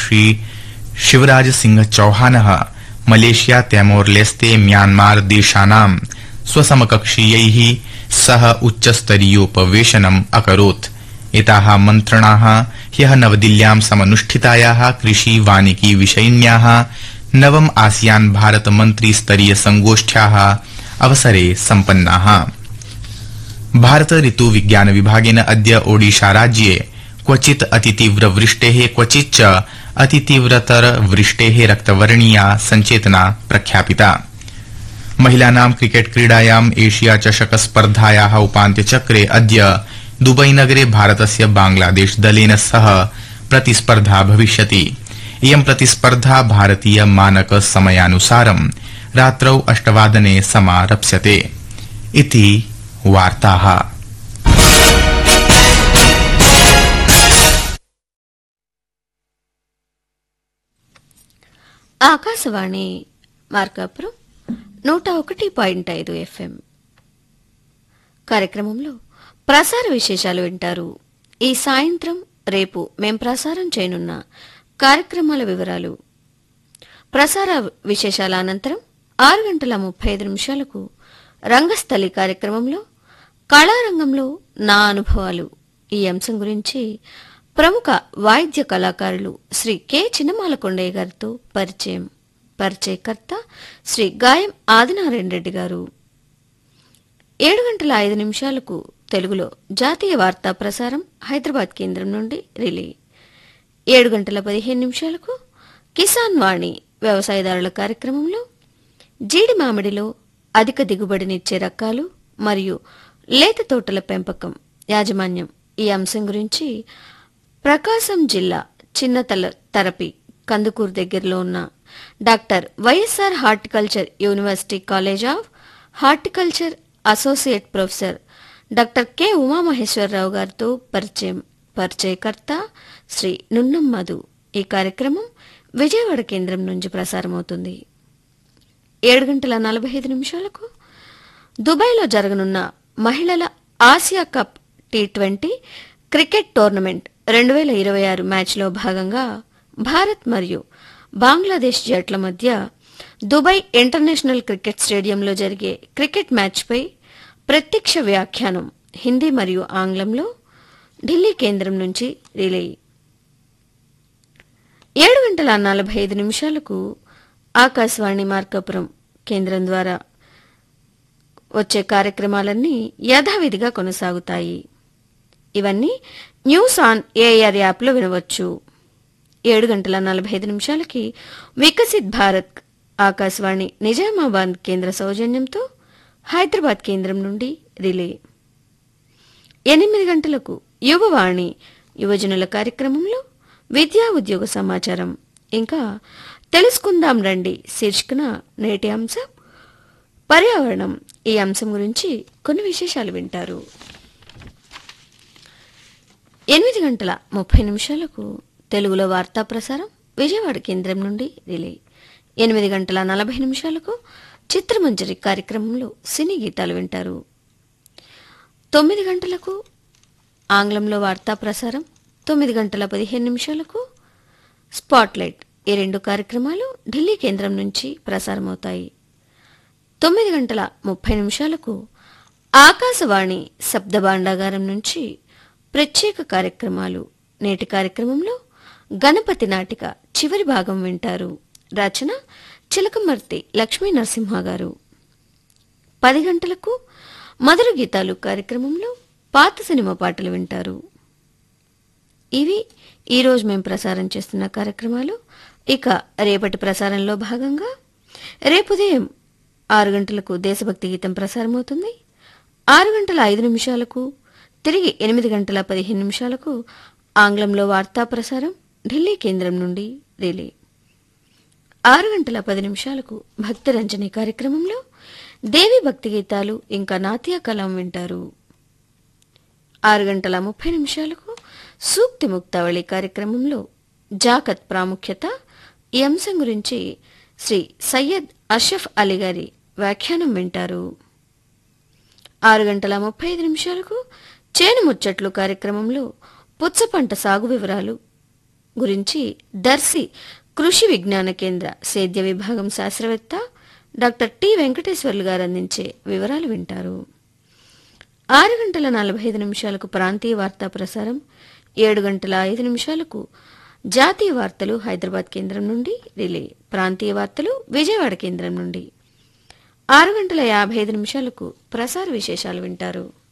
श्री शिवराज सिंह चौहानः Malaysia Timor Leste Myanmar देशानां स्वसमकक्षीयैः सह उच्चस्तरीयोपवेशनम् अकरोत् एताः मन्त्रणाः ह्यः नवदिल्ल्यां समनुष्ठितायाः कृषि वानिकी विषयिण्याः नवम आसियान भारत मन्त्री स्तरीय संगोष्ठ्याः अवसरे सम्पन्नाः भारत ऋतु विज्ञान विभागेन अद्य ओडिशा राज्ये क्वचित् अतितीव्र वृष्टेः क्वचिच्च अतितीव्रतर वृष्टेः रक्तवर्णीया सञ्चेतना प्रख्यापिता महिलानां क्रिकेट क्रीडायाम् एशिया चषक स्पर्धायाः उपान्त्यचक्रे अद्य दुबईनगरे भारतस्य बांग्लादेश दलेन सह प्रतिस्पर्धा भविष्यति इयं प्रतिस्पर्धा भारतीय मानक समयानुसारं रात्रौ अष्टवादने समारप्स्यते इति वार्ताः ఆకాశవాణి మార్కాపురం నూట ఒకటి పాయింట్ ఐదు ఎఫ్ఎం కార్యక్రమంలో ప్రసార విశేషాలు వింటారు ఈ సాయంత్రం రేపు మేం ప్రసారం చేయనున్న కార్యక్రమాల వివరాలు ప్రసార విశేషాల అనంతరం ఆరు గంటల ముప్పై ఐదు నిమిషాలకు రంగస్థలి కార్యక్రమంలో కళారంగంలో నా అనుభవాలు ఈ అంశం గురించి ప్రముఖ వాయిద్య కళాకారులు శ్రీ కె చిన్నమాల కొండయ్య గారితో పరిచయం పరిచయకర్త శ్రీ గాయం ఆదినారాయణ రెడ్డి గారు ఏడు గంటల ఐదు నిమిషాలకు తెలుగులో జాతీయ వార్తా ప్రసారం హైదరాబాద్ కేంద్రం నుండి రిలే ఏడు గంటల పదిహేను నిమిషాలకు కిసాన్ వాణి వ్యవసాయదారుల కార్యక్రమంలో జీడి మామిడిలో అధిక దిగుబడినిచ్చే రకాలు మరియు లేత తోటల పెంపకం యాజమాన్యం ఈ అంశం గురించి ప్రకాశం జిల్లా చిన్నతల తరపి కందుకూరు దగ్గరలో ఉన్న doctor YSR horticulture university college of horticulture associate professor doctor K Umamaheswararao గారితో పరిచయం పరిచయకర్త శ్రీ నున్నం మధు ఈ కార్యక్రమం విజయవాడ కేంద్రం నుంచి ప్రసారమవుతుంది ఏడు గంటల నలభై ఐదు నిమిషాలకు దుబాయ్లో జరగనున్న మహిళల Asia cup T twenty cricket tournament రెండు వేల ఇరవై ఆరు మ్యాచ్లో భాగంగా భారత్ మరియు బంగ్లాదేశ్ జట్ల మధ్య దుబాయ్ ఇంటర్నేషనల్ క్రికెట్ స్టేడియంలో జరిగే క్రికెట్ మ్యాచ్పై ప్రత్యక్ష వ్యాఖ్యానం హిందీ మరియు ఆంగ్లంలో ఢిల్లీ కేంద్రం నుంచి రిలే ఏడు గంటల నలభై ఐదు నిమిషాలకు ఆకాశవాణి మార్కాపురం కేంద్రం ద్వారా వచ్చే కార్యక్రమాలన్నీ యథావిధిగా కొనసాగుతాయి ఇవన్నీ న్యూస్ ఆన్ ఏఆర్ యాప్లో వినవచ్చు ఏడు గంటల నలభై ఐదు నిమిషాలకి వికసిత్ భారత్ ఆకాశవాణి నిజామాబాద్ కేంద్ర సౌజన్యంతో హైదరాబాద్ కేంద్రం నుండి రిలే ఎనిమిది గంటలకు యువవాణి యువజనుల కార్యక్రమంలో విద్యా ఉద్యోగ సమాచారం ఇంకా తెలుసుకుందాం రండి శీర్షికన నేటి అంశం పర్యావరణం ఈ అంశం గురించి కొన్ని విశేషాలు వింటారు ఎనిమిది గంటల ముప్పై నిమిషాలకు తెలుగులో వార్తా ప్రసారం విజయవాడ కేంద్రం నుండి రిలే ఎనిమిది గంటల నలభై నిమిషాలకు చిత్రమంజరి కార్యక్రమంలో సినీ గీతాలు వింటారు తొమ్మిది గంటలకు ఆంగ్లంలో వార్తా ప్రసారం తొమ్మిది గంటల పదిహేను నిమిషాలకు స్పాట్లైట్ ఈ రెండు కార్యక్రమాలు ఢిల్లీ కేంద్రం నుంచి ప్రసారమవుతాయి తొమ్మిది గంటల ముప్పై నిమిషాలకు ఆకాశవాణి శబ్ద భాండాగారం నుంచి ప్రత్యేక కార్యక్రమాలు నేటి కార్యక్రమంలో గణపతి నాటిక చివరి భాగం వింటారు రచన చిలకమర్తి లక్ష్మీ నరసింహ గారు పది గంటలకు మధుర గీతాలు కార్యక్రమంలో పాత సినిమా పాటలు వింటారు ఇవి ఈరోజు మేము ప్రసారం చేస్తున్న కార్యక్రమాలు ఇక రేపటి ప్రసారంలో భాగంగా రేపు ఉదయం ఆరు గంటలకు దేశభక్తి గీతం ప్రసారమవుతుంది ఆరు గంటల ఐదు నిమిషాలకు తిరిగి ఎనిమిది గంటల పదిహేను నిమిషాలకు ఆంగ్లంలో వార్తా ప్రసారం ఢిల్లీ కేంద్రం నుండి రిలే ఆరు గంటల పది నిమిషాలకు భక్తిరంజని కార్యక్రమంలో దేవి భక్తి గీతాలు ఇంకా నాట్య కలం వింటారు ఆరు గంటల ముప్పై నిమిషాలకు సూక్తి ముక్తావళి కార్యక్రమంలో జాకత్ ప్రాముఖ్యత ఈ అంశం గురించి శ్రీ సయ్యద్ అషఫ్ అలీ గారి వ్యాఖ్యానం వింటారు ఆరు గంటల ముప్పై ఐదు నిమిషాలకు చేను ముచ్చట్లు కార్యక్రమంలో పుచ్చ పంట సాగు వివరాలు గురించి దర్శి కృషి విజ్ఞాన కేంద్ర సేద్య విభాగం శాస్త్రవేత్త డాక్టర్ టి వెంకటేశ్వర్లు గారు అందించే వివరాలు వింటారు ఆరు గంటల నలభై ఐదు నిమిషాలకు ప్రాంతీయ వార్తా ప్రసారం ఏడు గంటల ఐదు నిమిషాలకు జాతీయ వార్తలు హైదరాబాద్ కేంద్రం నుండి రిలే ప్రాంతీయ వార్తలు విజయవాడ కేంద్రం నుండి ఆరు గంటల యాభై ఐదు నిమిషాలకు ప్రసార విశేషాలు వింటారు